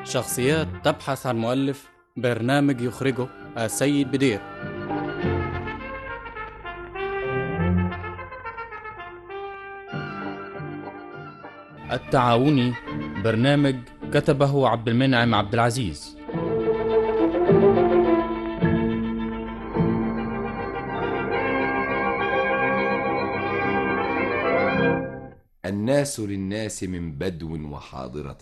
شخصيات تبحث عن مؤلف برنامج يخرجه السيد بدير التعاوني برنامج كتبه عبد المنعم عبد العزيز الناس للناس من بدو وحاضرة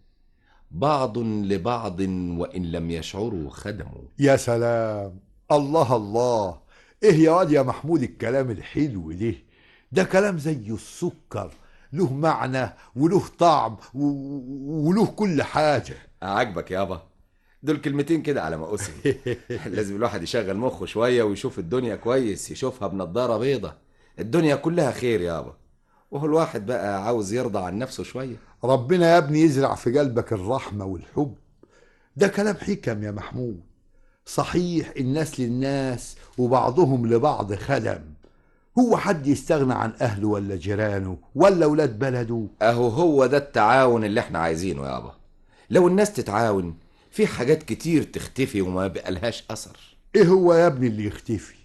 بعض لبعض وإن لم يشعروا خدموا يا سلام الله الله ايه يا واد يا محمود الكلام الحلو ده ده كلام زي السكر له معنى وله طعم و- وله كل حاجة عاجبك يابا دول كلمتين كده على ما أسم لازم الواحد يشغل مخه شوية ويشوف الدنيا كويس يشوفها بنضارة بيضة الدنيا كلها خير يابا وهو الواحد بقى عاوز يرضى عن نفسه شوية ربنا يا ابني يزرع في قلبك الرحمة والحب ده كلام حكم يا محمود صحيح الناس للناس وبعضهم لبعض خدم هو حد يستغنى عن أهله ولا جيرانه ولا ولاد بلده أهو هو ده التعاون اللي احنا عايزينه يابا لو الناس تتعاون في حاجات كتير تختفي وما بقالهاش أثر ايه هو يا ابني اللي يختفي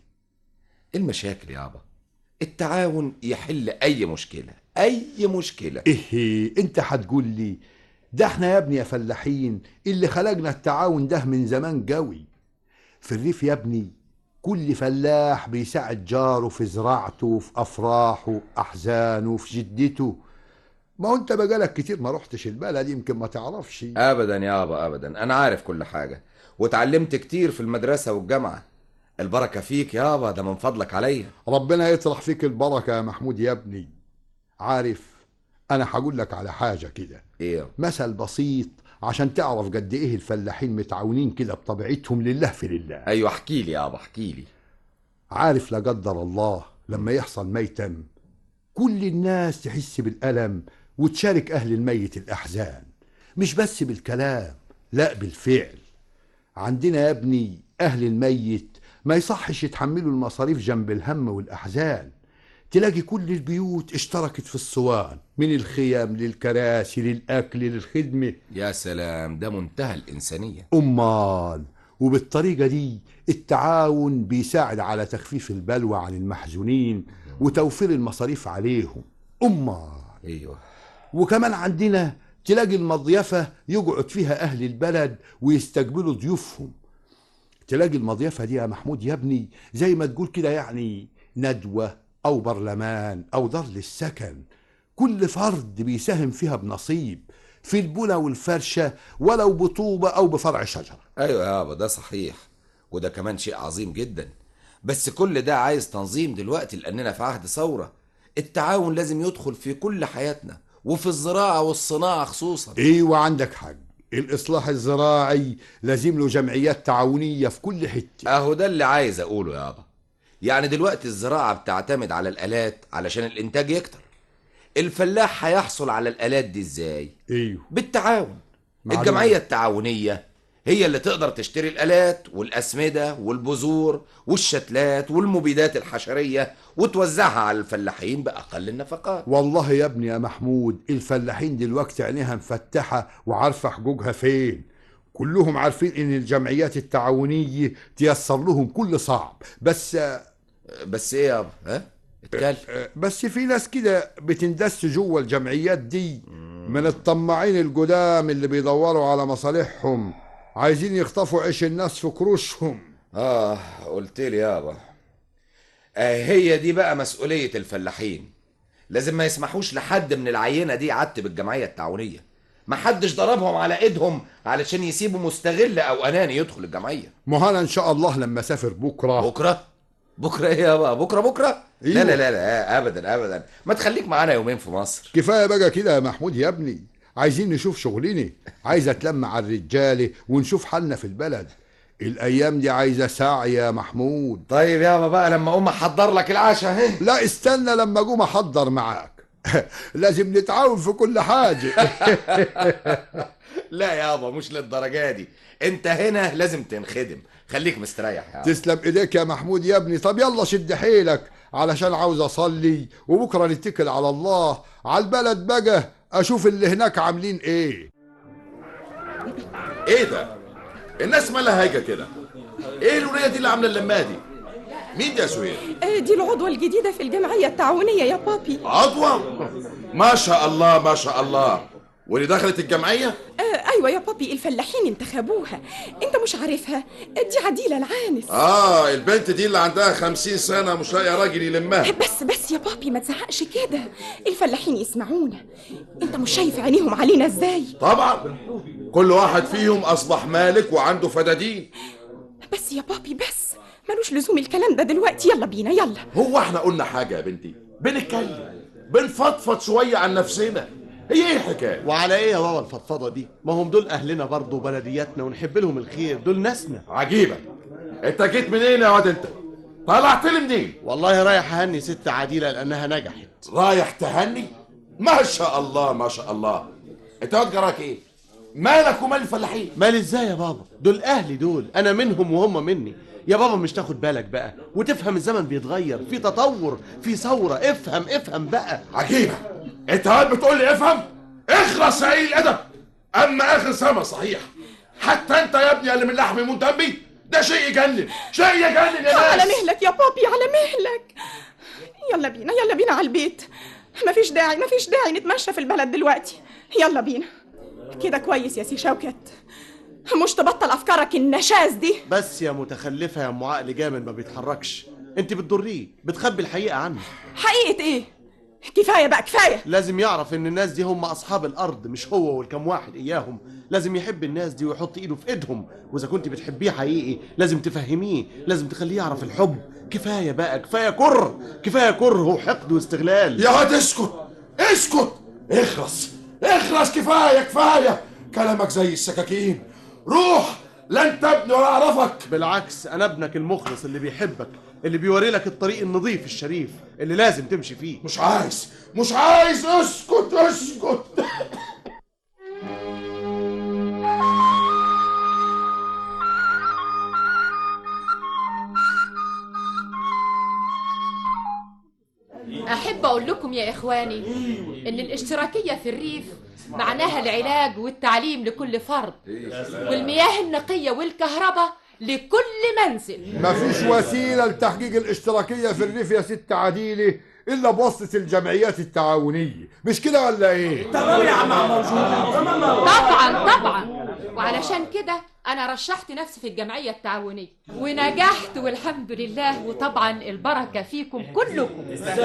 المشاكل يابا التعاون يحل أي مشكلة أي مشكلة ايه انت هتقول لي ده احنا يا ابني يا فلاحين اللي خلقنا التعاون ده من زمان قوي في الريف يا ابني كل فلاح بيساعد جاره في زراعته في افراحه احزانه في جدته ما هو انت بقالك كتير ما رحتش البلد يمكن ما تعرفش ابدا يابا ابدا انا عارف كل حاجه واتعلمت كتير في المدرسه والجامعه البركه فيك يابا ده من فضلك عليا ربنا يطرح فيك البركة يا محمود يا ابني عارف انا هقول لك على حاجة كده ايه مثل بسيط عشان تعرف قد ايه الفلاحين متعاونين كده بطبيعتهم لله في لله ايوه احكي لي يابا احكي لي عارف لا قدر الله لما يحصل ميتم كل الناس تحس بالألم وتشارك أهل الميت الأحزان مش بس بالكلام لا بالفعل عندنا يا ابني أهل الميت ما يصحش يتحملوا المصاريف جنب الهم والأحزان تلاقي كل البيوت اشتركت في الصوان من الخيم للكراسي للأكل للخدمة يا سلام ده منتهى الانسانيه أمال وبالطريقة دي التعاون بيساعد على تخفيف البلوى عن المحزونين وتوفير المصاريف عليهم أمال ايوه وكمان عندنا تلاقي المضيفة يقعد فيها أهل البلد ويستقبلوا ضيوفهم تلاقي المضيفة دي يا محمود يا ابني زي ما تقول كده يعني ندوة أو برلمان أو دار للسكن كل فرد بيساهم فيها بنصيب في البنى والفرشة ولو بطوبة أو بفرع شجرة ايوه يابا ده صحيح وده كمان شيء عظيم جدا بس كل ده عايز تنظيم دلوقتي لاننا في عهد ثوره التعاون لازم يدخل في كل حياتنا وفي الزراعه والصناعه خصوصا ايوه عندك حق الاصلاح الزراعي لازم له جمعيات تعاونيه في كل حته اهو ده اللي عايز اقوله يابا يعني دلوقتي الزراعة بتعتمد على الآلات علشان الإنتاج يكتر الفلاح هيحصل على الآلات دي إزاي؟ ايوه بالتعاون معلومة. الجمعية التعاونية هي اللي تقدر تشتري الآلات والأسمدة والبذور والشتلات والمبيدات الحشرية وتوزعها على الفلاحين بأقل النفقات والله يا ابني يا محمود الفلاحين دلوقتي عينيها مفتحه وعارفه حقوقها فين كلهم عارفين ان الجمعيات التعاونيه تيسر لهم كل صعب بس بس إيه يابا؟ ها؟ اتكلم بس في ناس كده بتندس جوه الجمعيات دي من الطماعين القدام اللي بيدوروا على مصالحهم عايزين يخطفوا عيش الناس في كروشهم آه قلت لي يابا آه هي دي بقى مسؤولية الفلاحين لازم ما يسمحوش لحد من العينة دي يعتب الجمعية التعاونية ما حدش ضربهم على ايدهم علشان يسيبوا مستغل او اناني يدخل الجمعية ما انا ان شاء الله لما اسافر بكره بكرة بكرة ايه يابا بكرة بكرة أيوة. لا لا لا لا ابدا ابدا ما تخليك معانا يومين في مصر كفايه بقى كده يا محمود يا ابني عايزين نشوف شغلنا عايز اتلم على الرجاله ونشوف حالنا في البلد الايام دي عايزه سعي يا محمود طيب يابا بقى لما اقوم احضر لك العشاء اهي لا استنى لما اقوم احضر معاك لازم نتعاون في كل حاجه لا يابا مش للدرجة دي انت هنا لازم تنخدم خليك مستريح يابا تسلم ايديك يا محمود يا ابني طب يلا شد حيلك علشان عاوز اصلي وبكره نتكل على الله على البلد بقى اشوف اللي هناك عاملين ايه ايه ده الناس مالها هايجه كده ايه الوليه دي اللي عامله اللمه دي مين دي يا سهير آه، دي العضوة الجديدة في الجمعية التعاونية يا بابي عضوه ما شاء الله ما شاء الله واللي دخلت الجمعيه آه أيوة يا بابي الفلاحين انتخبوها أنت مش عارفها دي عديلة العانس اه البنت دي اللي عندها خمسين سنه مش لاقيه راجل يلمها بس بس يا بابي ما تزعقش كده الفلاحين يسمعونا انت مش شايف عينيهم علينا ازاي طبعا كل واحد فيهم اصبح مالك وعنده فدادين بس يا بابي بس ملوش لزوم الكلام ده دلوقتي يلا بينا يلا هو احنا قلنا حاجه يا بنتي بنتكلم بنفضفض شويه عن نفسنا هي ايه الحكايه وعلى ايه يا بابا الفضفضه دي ما هم دول اهلنا برضه وبلدياتنا ونحب لهم الخير دول ناسنا عجيبه انت جيت منين يا واد انت طلعت لي منين والله رايح اهني ست عديله لانها نجحت رايح تهني ما شاء الله ما شاء الله انت واد جراك ايه مالك ومال الفلاحين مال ازاي يا بابا دول اهلي دول انا منهم وهم مني يا بابا مش تاخد بالك بقى وتفهم الزمن بيتغير في تطور في ثوره افهم افهم بقى عجيبه انت واد بتقول لي افهم اخرس يا قليل الادب اما اخر سما صحيح حتى انت يا ابني اللي من لحمي من دمي ده شيء يجنن شيء يجنن يا على ناس مهلك يا بابي على مهلك يلا بينا يلا بينا على البيت مفيش داعي مفيش داعي نتمشى في البلد دلوقتي يلا بينا كده كويس يا سي شوكت مش تبطل افكارك النشاز دي بس يا متخلفه يا ام عقل جامد ما بيتحركش انت بتضريه بتخبي الحقيقه عنه حقيقة ايه كفاية بقى كفاية لازم يعرف ان الناس دي هم اصحاب الارض مش هو والكم واحد اياهم لازم يحب الناس دي ويحط ايده في ايدهم واذا كنت بتحبيه حقيقي لازم تفهميه لازم تخليه يعرف الحب كفايه بقى كفايه كره كفايه كره وحقد واستغلال يا واد اسكت اسكت اخرس اخرس كفايه كفايه كلامك زي السكاكين روح لن تبني ولا اعرفك بالعكس انا ابنك المخلص اللي بيحبك اللي بيوري لك الطريق النظيف الشريف اللي لازم تمشي فيه مش عايز مش عايز اسكت اسكت أحب أقول لكم يا إخواني إن الاشتراكية في الريف معناها العلاج والتعليم لكل فرد والمياه النقية والكهرباء لكل منزل مفيش وسيلة لتحقيق الاشتراكية في الريف يا ست عديلة إلا بواسطة الجمعيات التعاونية مش كده ولا إيه؟ طبعا طبعا وعلشان كده أنا رشحت نفسي في الجمعية التعاونية ونجحت والحمد لله وطبعا البركة فيكم كلكم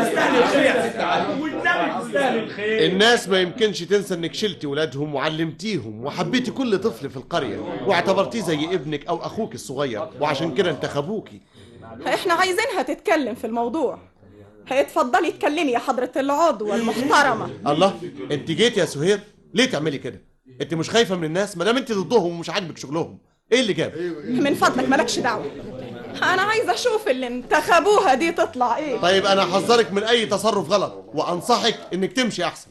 الناس ما يمكنش تنسى انك شلتي ولادهم وعلمتيهم وحبيتي كل طفل في القريه واعتبرتيه زي ابنك او اخوك الصغير وعشان كده انتخبوكي احنا عايزينها تتكلم في الموضوع اتفضلي اتكلمي يا حضرة العضوة المحترمة الله انت جيت يا سهير ليه تعملي كده انت مش خايفه من الناس ما دام انت ضدهم ومش عاجبك شغلهم ايه اللي جاب من فضلك مالكش دعوة انا عايزة اشوف اللي انتخبوها دي تطلع ايه طيب انا هحذرك من اي تصرف غلط وانصحك انك تمشي احسن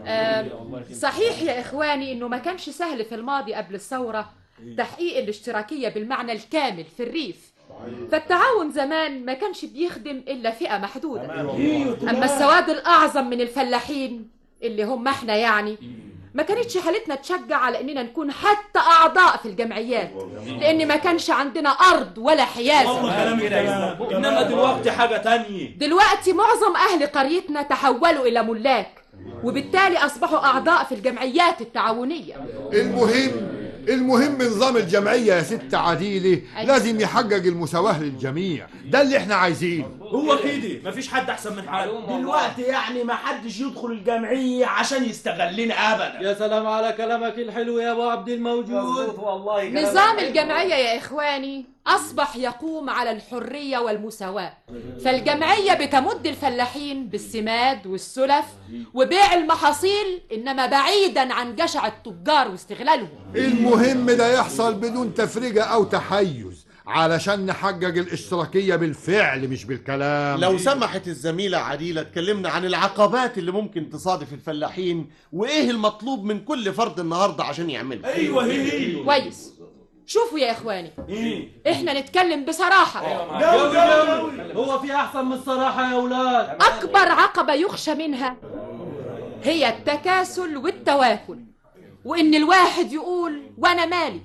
صحيح يا إخواني إنه ما كانش سهل في الماضي قبل الثورة تحقيق الاشتراكية بالمعنى الكامل في الريف فالتعاون زمان ما كانش بيخدم إلا فئة محدودة أما السواد الأعظم من الفلاحين اللي هم احنا يعني ما كانتش حالتنا تشجع على اننا نكون حتى اعضاء في الجمعيات لان ما كانش عندنا ارض ولا حيازه كلام كده انما دلوقتي حاجه تانية دلوقتي معظم اهل قريتنا تحولوا الى ملاك وبالتالي اصبحوا اعضاء في الجمعيات التعاونيه المهم المهم نظام الجمعية يا ست عديلة لازم يحقق المساواة للجميع ده اللي احنا عايزينه هو كده مفيش حد احسن من حد دلوقتي يعني ما حدش يدخل الجمعيه عشان يستغلنا ابدا يا سلام على كلامك الحلو يا ابو عبد الموجود والله نظام الجمعيه يا اخواني اصبح يقوم على الحريه والمساواه فالجمعيه بتمد الفلاحين بالسماد والسلف وبيع المحاصيل انما بعيدا عن جشع التجار واستغلالهم المهم ده يحصل بدون تفرقة أو تحيز علشان نحقق الاشتراكية بالفعل مش بالكلام لو سمحت الزميلة عديلة اتكلمنا عن العقبات اللي ممكن تصادف الفلاحين وايه المطلوب من كل فرد النهاردة عشان يعملها ايوه هي هي كويس شوفوا يا اخواني ايه احنا نتكلم بصراحه جوي جوي هو في احسن من الصراحه يا اولاد أكبر عقبة يخشى منها هي التكاسل والتواكل وإن الواحد يقول وأنا مالي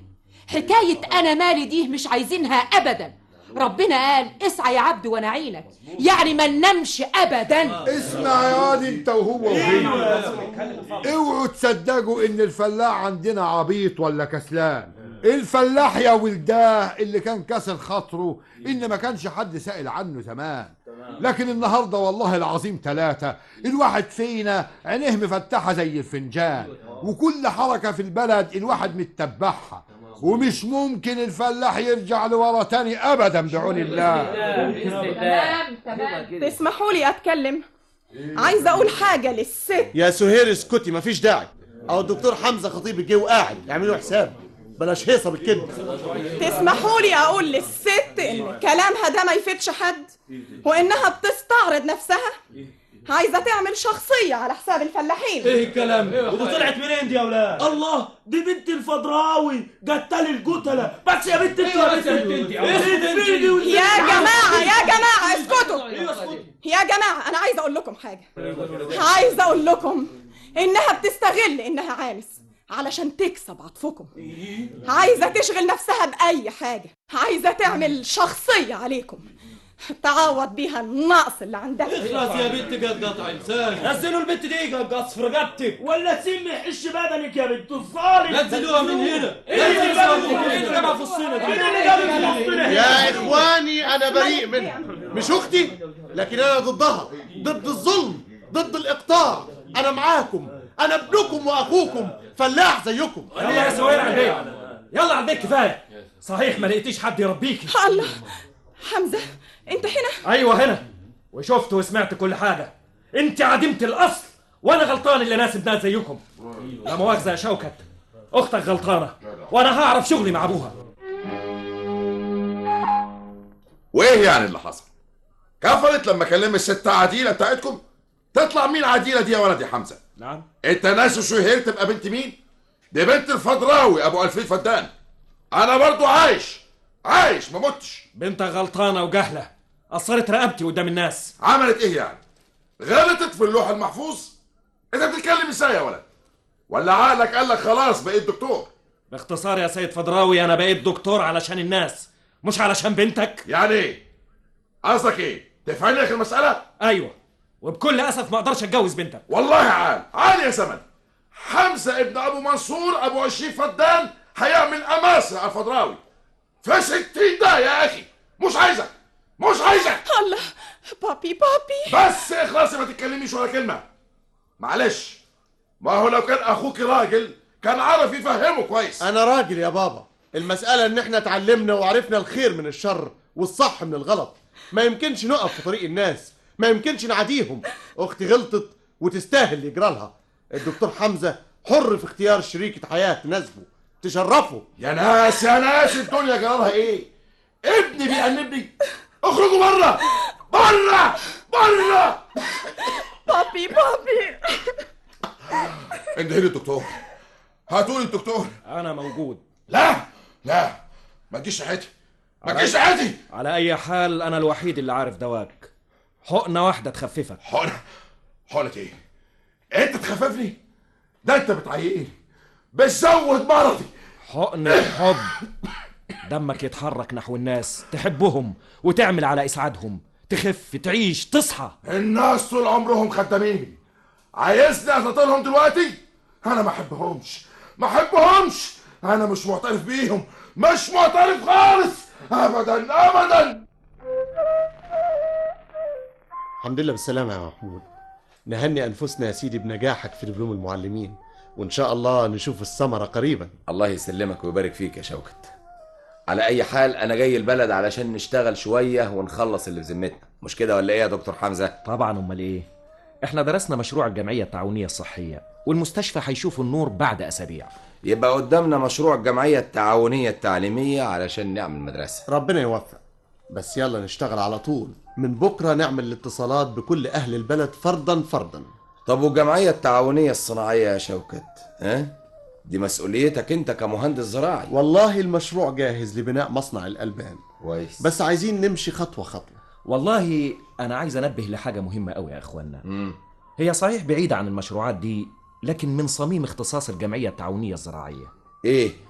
حكاية أنا مالي دي مش عايزينها أبدا ربنا قال اسعى يا عبد وانا عينك يعني ما ننامش ابدا اسمع يا واد انت وهو وهي اوعوا تصدقوا ان الفلاح عندنا عبيط ولا كسلان الفلاح يا ولداه اللي كان كسر خاطره ان ما كانش حد سائل عنه زمان لكن النهارده والله العظيم ثلاثة الواحد فينا عينيه مفتحة زي الفنجان وكل حركة في البلد الواحد متبعها ومش ممكن الفلاح يرجع لورا تاني ابدا بعون الله تمام تمام تسمحوا لي اتكلم عايزه اقول حاجه للست يا سهير اسكتي مفيش داعي اهو الدكتور حمزه خطيب جه وقاعد يعملوا حساب بلاش هيصه بالكذب تسمحوا لي اقول للست ان كلامها ده ما يفيدش حد وانها بتستعرض نفسها عايزه تعمل شخصيه على حساب الفلاحين ايه الكلام ده ودي طلعت منين دي يا ولاد؟ الله دي بنت الفضراوي جتالي الجتلة بس يا بنت انت يا بنت انت يا جماعه يا جماعه اسكتوا يا جماعه انا عايزه اقول لكم حاجه عايزه اقول لكم انها بتستغل انها عانس علشان تكسب عطفكم عايزه تشغل نفسها باي حاجه عايزه تعمل شخصيه عليكم تعوض بيها النقص اللي عندها اخلص يا بنت قد قطع لسانك نزلوا البنت دي قص في رقبتك ولا سم يحش بدنك يا بنت الظالم نزلوها من هنا ايه اللي جابك ايه اللي جابها في وسطنا دي؟ ايه اللي جابك في وسطنا يا اخواني انا بريء منها مش اختي لكن انا ضدها ضد الظلم ضد الاقطاع انا معاكم انا ابنكم واخوكم فلاح زيكم يلا يا سوير على البيت يلا على البيت كفايه صحيح ما لقيتيش حد يربيكي الله حمزه انت هنا ايوه هنا وشفت وسمعت كل حاجه انت عديمه الاصل وانا غلطان اللي ناسب ناس زيكم لا مؤاخذه يا شوكت اختك غلطانه وانا هعرف شغلي مع ابوها وايه يعني اللي حصل كفرت لما كلم الست عديله بتاعتكم تطلع مين عديله دي يا ولد يا حمزه نعم انت ناسي شهير تبقى بنت مين دي بنت الفضراوي ابو الفيل فدان انا برضو عايش عايش ما متش بنتك غلطانه وجهله قصرت رقبتي قدام الناس عملت ايه يعني غلطت في اللوح المحفوظ انت بتتكلم ازاي يا ولد ولا عقلك قال لك خلاص بقيت دكتور باختصار يا سيد فضراوي انا بقيت دكتور علشان الناس مش علشان بنتك يعني ايه قصدك ايه تفهم لك المساله ايوه وبكل اسف ما اقدرش اتجوز بنتك والله عال عال يا زمن حمزه ابن ابو منصور ابو عشرين فدان هيعمل اماسه على الفضراوي في ستين ده يا اخي مش عايزك مش عايزك الله بابي بابي بس اخلصي ما تتكلميش ولا كلمه معلش ما هو لو كان اخوك راجل كان عرف يفهمه كويس انا راجل يا بابا المسألة ان احنا اتعلمنا وعرفنا الخير من الشر والصح من الغلط ما يمكنش نقف في طريق الناس ما يمكنش نعاديهم اختي غلطت وتستاهل اللي يجرالها الدكتور حمزة حر في اختيار شريكة حياة تناسبه تشرفه يا ناس يا ناس الدنيا جرالها ايه ابني بيأنبني اخرجوا بره بره بره بابي بابي انتهي الدكتور هاتوا لي الدكتور انا موجود لا لا ما تجيش ناحيتي ما تجيش ناحيتي على اي حال انا الوحيد اللي عارف دواك حقنه واحده تخففك حقنة حقنة ايه انت تخففني ده انت بتعيقني بتزود مرضي حقنه حب دمك يتحرك نحو الناس تحبهم وتعمل على اسعادهم تخف تعيش تصحى الناس طول عمرهم خدامين عايزني اقتلهم دلوقتي انا ما احبهمش ما احبهمش انا مش معترف بيهم مش معترف خالص ابدا ابدا الحمد لله بالسلامة يا محمود نهني أنفسنا يا سيدي بنجاحك في دبلوم المعلمين وإن شاء الله نشوف الثمرة قريبا الله يسلمك ويبارك فيك يا شوكت على اي حال انا جاي البلد علشان نشتغل شويه ونخلص اللي في ذمتنا مش كده ولا ايه يا دكتور حمزه طبعا امال ايه احنا درسنا مشروع الجمعيه التعاونيه الصحيه والمستشفى هيشوف النور بعد اسابيع يبقى قدامنا مشروع الجمعيه التعاونيه التعليميه علشان نعمل مدرسه ربنا يوفق بس يلا نشتغل على طول من بكرة نعمل الاتصالات بكل أهل البلد فردا فردا طب والجمعيه التعاونيه الصناعيه يا شوكت ها دي مسؤوليتك انت كمهندس زراعي والله المشروع جاهز لبناء مصنع الألبان كويس بس عايزين نمشي خطوة خطوة والله انا عايز انبه لحاجه مهمه قوي يا اخوانا مم. هي صحيح بعيده عن المشروعات دي لكن من صميم اختصاص الجمعيه التعاونيه الزراعيه ايه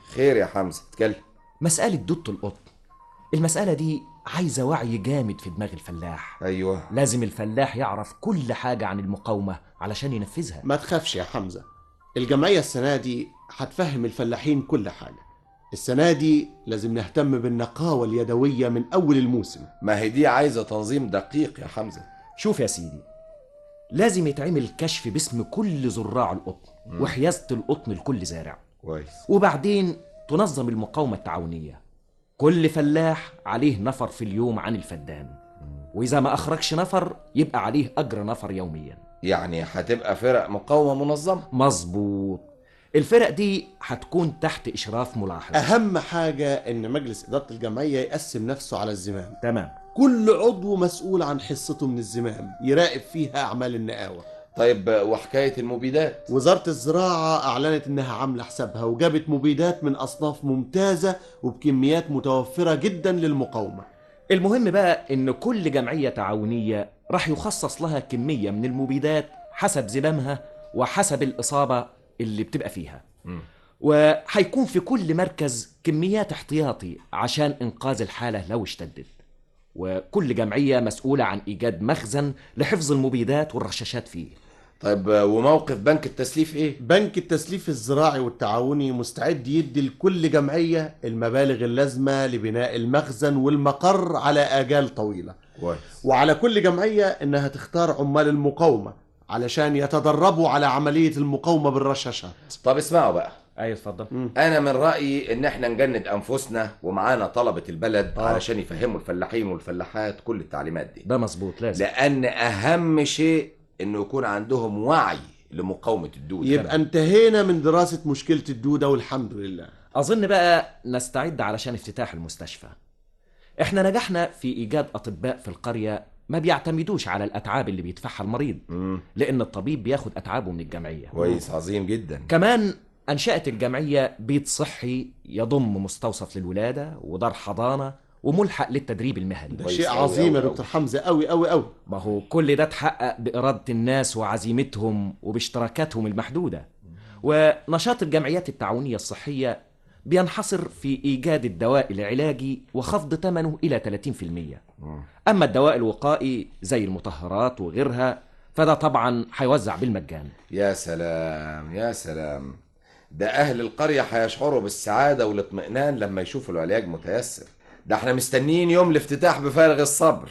خير يا حمزه اتكلم مسألة دوت القطن المسألة دي عايزة وعي جامد في دماغ الفلاح ايوه لازم الفلاح يعرف كل حاجة عن المقاومة علشان ينفذها ما تخافش يا حمزة الجمعية السنة دي هتفهم الفلاحين كل حاجة السنة دي لازم نهتم بالنقاوة اليدوية من أول الموسم ما هي دي عايزه تنظيم دقيق يا حمزه شوف يا سيدي لازم يتعمل كشف باسم كل زراع القطن وحيازة القطن لكل زارع كويس وبعدين تنظم المقاومة التعاونية كل فلاح عليه نفر في اليوم عن الفدان وإذا ما أخرجش نفر يبقى عليه أجر نفر يوميا يعني هتبقى فرق مقاومه منظمه مظبوط الفرق دي هتكون تحت إشراف ملاحظ أهم حاجة إن مجلس إدارة الجمعية يقسم نفسه على الزمام تمام كل عضو مسؤول عن حصته من الزمام يراقب فيها أعمال النقاوة طيب وحكايه المبيدات وزارة الزراعة أعلنت إنها عاملة حسابها وجابت مبيدات من أصناف ممتازة وبكميات متوفرة جدا للمقاومة المهم بقى إن كل جمعية تعاونية راح يخصص لها كمية من المبيدات حسب زمامها وحسب الإصابة اللي بتبقى فيها وهيكون في كل مركز كميات احتياطي عشان إنقاذ الحالة لو اشتدت وكل جمعية مسؤولة عن إيجاد مخزن لحفظ المبيدات والرشاشات فيه طيب وموقف بنك التسليف ايه بنك التسليف الزراعي والتعاوني مستعد يدي لكل جمعية المبالغ اللازمة لبناء المخزن والمقر على آجال طويلة كويس وعلى كل جمعية إنها تختار عمال المقاومة علشان يتدربوا على عملية المقاومة بالرشاشات طب اسمعوا بقى أيوة اتفضل انا من رايي ان احنا نجند انفسنا ومعانا طلبه البلد آه. علشان يفهموا الفلاحين والفلاحات كل التعليمات دي ده مظبوط لازم لان اهم شيء انه يكون عندهم وعي لمقاومه الدود يبقى انتهينا من دراسة مشكلة الدودة والحمد لله أظن بقى نستعد علشان افتتاح المستشفى احنا نجحنا في إيجاد أطباء في القرية ما بيعتمدوش على الأتعاب اللي بيدفعها المريض مم. لأن الطبيب بياخد أتعابه من الجمعية كويس عظيم جدا كمان أنشأت الجمعية بيت صحي يضم مستوصف للولادة ودار حضانة وملحق للتدريب المهني ده كويس شيء أوي عظيم يا أوي دكتور حمزة أوي أوي أوي ما هو كل ده اتحقق بإرادة الناس وعزيمتهم وباشتراكاتهم المحدودة ونشاط الجمعيات التعاونية الصحية بينحصر في إيجاد الدواء العلاجي وخفض ثمنه إلى 30% أما الدواء الوقائي زي المطهرات وغيرها فده طبعا هيوزع بالمجان يا سلام يا سلام ده اهل القريه هيشعروا بالسعاده والاطمئنان لما يشوفوا العلاج متيسر ده احنا مستنيين يوم الافتتاح بفارغ الصبر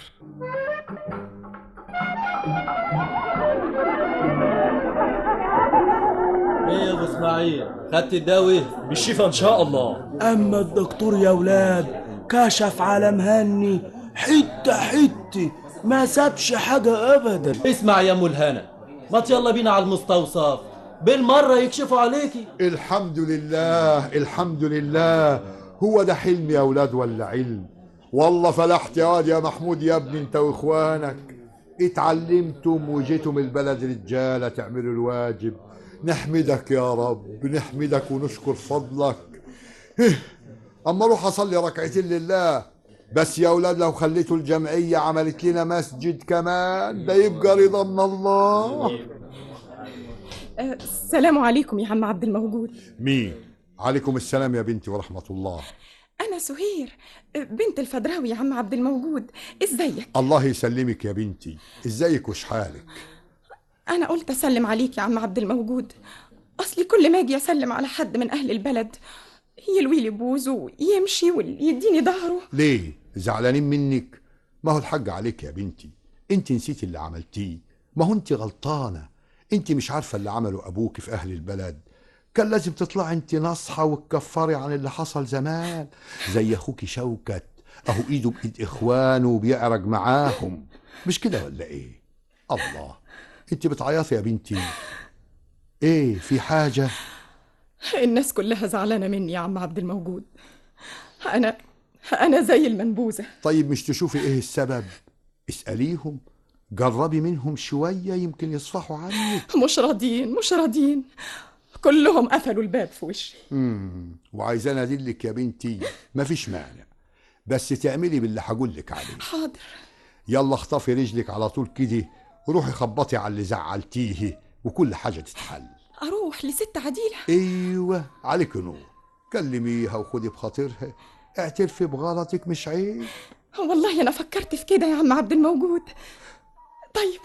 ايه يا ابو اسماعيل خدت الدواء بالشفا ان شاء الله اما الدكتور يا ولاد كشف على مهني حته حته ما سابش حاجه ابدا اسمع يا ام الهنا ما يلا بينا على المستوصف بالمره يكشفوا عليكي الحمد لله الحمد لله هو ده حلم يا اولاد ولا علم والله فلحت يا واد يا محمود يا ابني انت واخوانك اتعلمتم وجيتم البلد رجاله تعملوا الواجب نحمدك يا رب نحمدك ونشكر فضلك إيه، اما اروح اصلي ركعتين لله بس يا اولاد لو خليتوا الجمعيه عملت لنا مسجد كمان ده يبقى رضا من الله آه، السلام عليكم يا عم عبد الموجود مين عليكم السلام يا بنتي ورحمه الله أنا سهير آه، بنت الفدراوي يا عم عبد الموجود إزيك؟ الله يسلمك يا بنتي ازيك وش حالك أنا قلت أسلم عليك يا عم عبد الموجود أصلي كل ما أجي أسلم على حد من أهل البلد يلوي لي بوزه ويمشي ويديني ظهره ليه زعلانين منك ما هو الحق عليك يا بنتي انت نسيت اللي عملتيه ما هو انت غلطانه انت مش عارفه اللي عمله ابوك في اهل البلد كان لازم تطلعي انت ناصحه وتكفري عن اللي حصل زمان زي اخوك شوكت اهو ايده بايد اخوانه وبيعرج معاهم مش كده ولا ايه الله انت بتعيطي يا بنتي ايه في حاجه الناس كلها زعلانة مني يا عم عبد الموجود أنا أنا زي المنبوذة طيب مش تشوفي ايه السبب اسأليهم جربي منهم شوية يمكن يصفحوا عنك مش راضيين مش راضيين كلهم قفلوا الباب في وشي مم. وعايزانا ادلك يا بنتي مفيش مانع بس تعملي باللي هقول لك عليه حاضر يلا اخطفي رجلك على طول كده وروحي خبطي على اللي زعلتيه وكل حاجة تتحل أروح لست عديلة ايوه عليك نور كلميها وخدي بخاطرها اعترفي بغلطك مش عيب والله انا فكرت في كده يا عم عبد الموجود طيب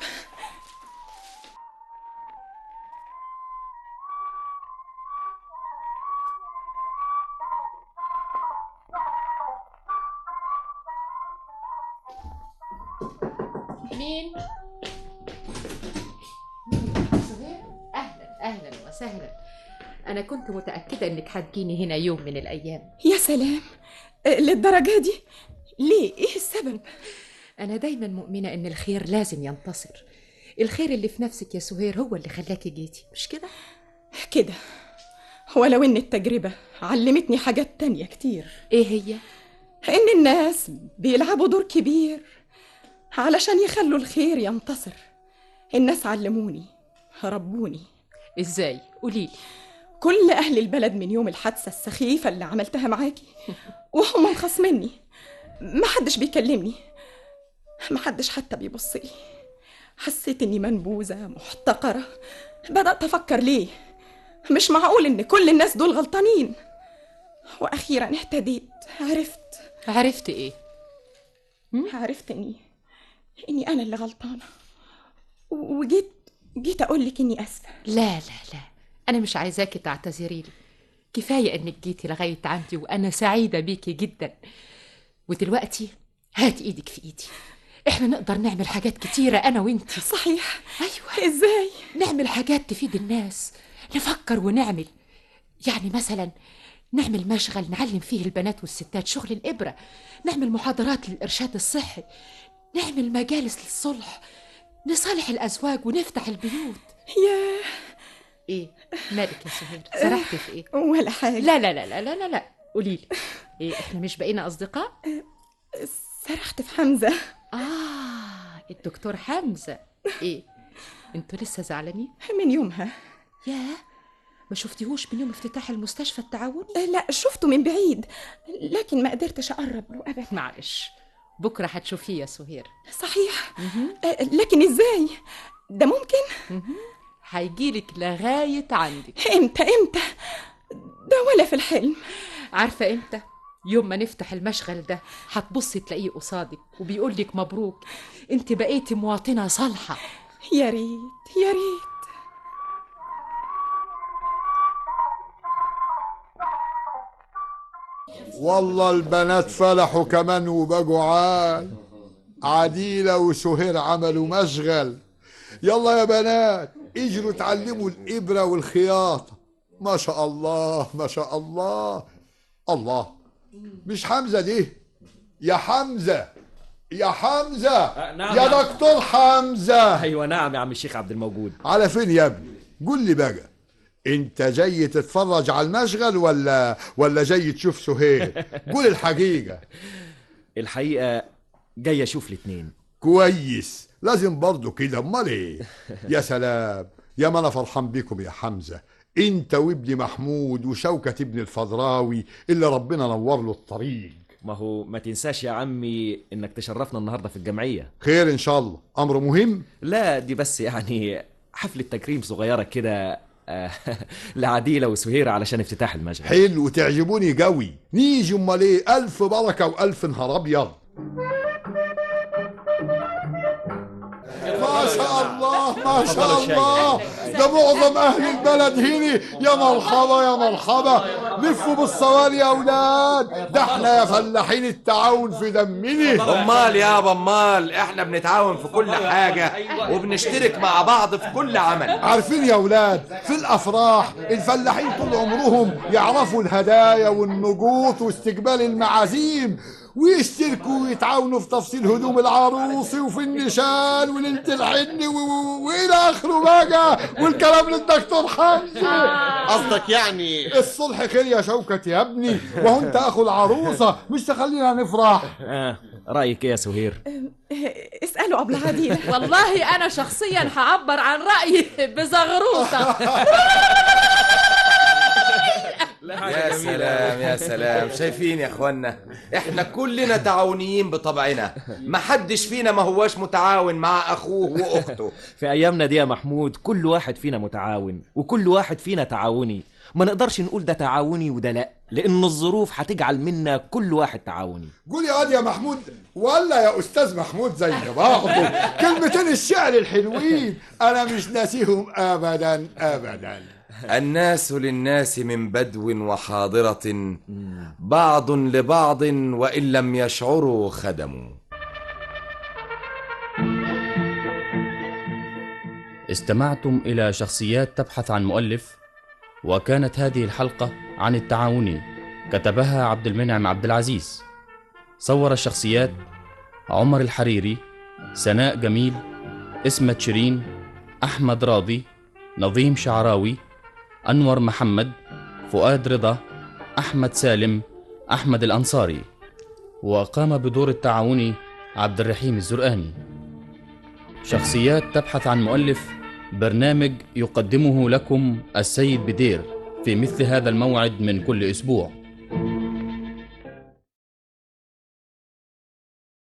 مين؟ اهلا اهلا وسهلا انا كنت متاكده انك هتجيني هنا يوم من الايام يا سلام آه، للدرجه دي ليه ايه السبب انا دايما مؤمنه ان الخير لازم ينتصر الخير اللي في نفسك يا سهير هو اللي خلاكي جيتي مش كده كده ولو ان التجربه علمتني حاجات تانية كتير ايه هي ان الناس بيلعبوا دور كبير علشان يخلوا الخير ينتصر الناس علموني ربوني ازاي قوليلي كل اهل البلد من يوم الحادثه السخيفه اللي عملتها معاكي وهم مخاصميني محدش بيكلمني محدش حتى بيبص لي حسيت اني منبوذه محتقره بدات افكر ليه مش معقول ان كل الناس دول غلطانين واخيرا اهتديت عرفت عرفت ايه عرفت اني اني انا اللي غلطانه و- وجيت جيت اقول لك اني اسفه لا لا لا انا مش عايزاكي تعتذري لي كفايه انك جيتي لغايه عندي وانا سعيده بيكي جدا ودلوقتي هات ايدك في ايدي احنا نقدر نعمل حاجات كتيره انا وانتي صحيح ايوه ازاي نعمل حاجات تفيد الناس نفكر ونعمل يعني مثلا نعمل مشغل نعلم فيه البنات والستات شغل الإبرة نعمل محاضرات للإرشاد الصحي نعمل مجالس للصلح نصالح الأزواج ونفتح البيوت ياه إيه مالك يا سهير سرحت في إيه ولا حاجه لا لا لا لا لا لا, لا. قوليلي إيه إحنا مش بقينا أصدقاء سرحت في حمزه آه الدكتور حمزة إيه انتوا لسه زعلانين من يومها ياه ما شفتيهوش من يوم افتتاح المستشفى التعاوني لا شفته من بعيد لكن ما قدرتش اقرب له ابدا معلش بكرة هتشوفيه يا سهير صحيح آه، لكن ازاي ده ممكن هيجيلك لغاية عندك امتى امتى ده ولا في الحلم عارفة امتى؟ يوم ما نفتح المشغل ده هتبصي تلاقيه قصادك وبيقول لك مبروك انت بقيتي مواطنة صالحة يا ريت يا ريت والله البنات فلحوا كمان وبقوا عال عديلة وسهير عملوا مشغل يلا يا بنات اجروا اتعلموا الإبرة والخياطة ما شاء الله ما شاء الله الله مش حمزة دي يا حمزة يا حمزة نعم يا يا عم. دكتور حمزة ايوه نعم يا عم الشيخ عبد الموجود على فين يا ابني قول لي بقى انت جاي تتفرج على المشغل ولا ولا جاي تشوف سهير قول الحقيقة الحقيقه جاي اشوف الاتنين كويس لازم برضو كده امال ايه يا سلام يا ما انا فرحان بيكم يا حمزة انت وابن محمود وشوكة ابن الفضراوي اللي ربنا نور له الطريق ما هو ما تنساش يا عمي انك تشرفنا النهارده في الجمعيه خير ان شاء الله امر مهم لا دي بس يعني حفله تكريم صغيره كده آه، لعديله وسهيره علشان افتتاح المشغل حلو وتعجبوني قوي نيجي امال ايه الف بركة والف نهار ابيض ما شاء الله ما شاء الله ده معظم اهل البلد هنا يا مرحبا يا مرحبا لفوا بالصواري يا اولاد ده احنا يا فلاحين التعاون في دمنا امال يابا امال احنا بنتعاون في كل حاجة وبنشترك مع بعض في كل عمل عارفين يا اولاد في الافراح الفلاحين طول عمرهم يعرفوا الهدايا والنجوط واستقبال المعازيم ويشتركوا ويتعاونوا في تفصيل هدوم العروس وفي النشان وليله الحن و- و- والى اخره بقى والكلام للدكتور حمزه قصدك يعني الصلح خير يا شوكت يا ابني وهو انت اخو العروسه مش تخلينا نفرح آه رايك ايه يا سهير اسالوا ابله عديله والله أنا شخصيا هعبر عن رأيي بزغروطة يا سلام يا سلام شايفين يا اخوانا احنا كلنا تعاونيين بطبعنا محدش فينا ما هواش متعاون مع اخوه واخته في ايامنا دي يا محمود كل واحد فينا متعاون وكل واحد فينا تعاوني ما نقدرش نقول ده تعاوني وده لا لان الظروف هتجعل منا كل واحد تعاوني قول يا واد يا محمود ولا يا استاذ محمود زي بعضه كلمتين الشعر الحلوين انا مش ناسيهم ابدا ابدا الناس للناس من بدو وحاضرة بعض لبعض وإن لم يشعروا خدموا استمعتم إلى شخصيات تبحث عن مؤلف وكانت هذه الحلقة عن التعاوني كتبها عبد المنعم عبد العزيز صور الشخصيات عمر الحريري سناء جميل اسمة شيرين أحمد راضي نظيم شعراوي أنور محمد فؤاد رضا أحمد سالم أحمد الأنصاري وقام بدور التعاوني عبد الرحيم الزرقاني شخصيات تبحث عن مؤلف برنامج يقدمه لكم السيد بدير في مثل هذا الموعد من كل أسبوع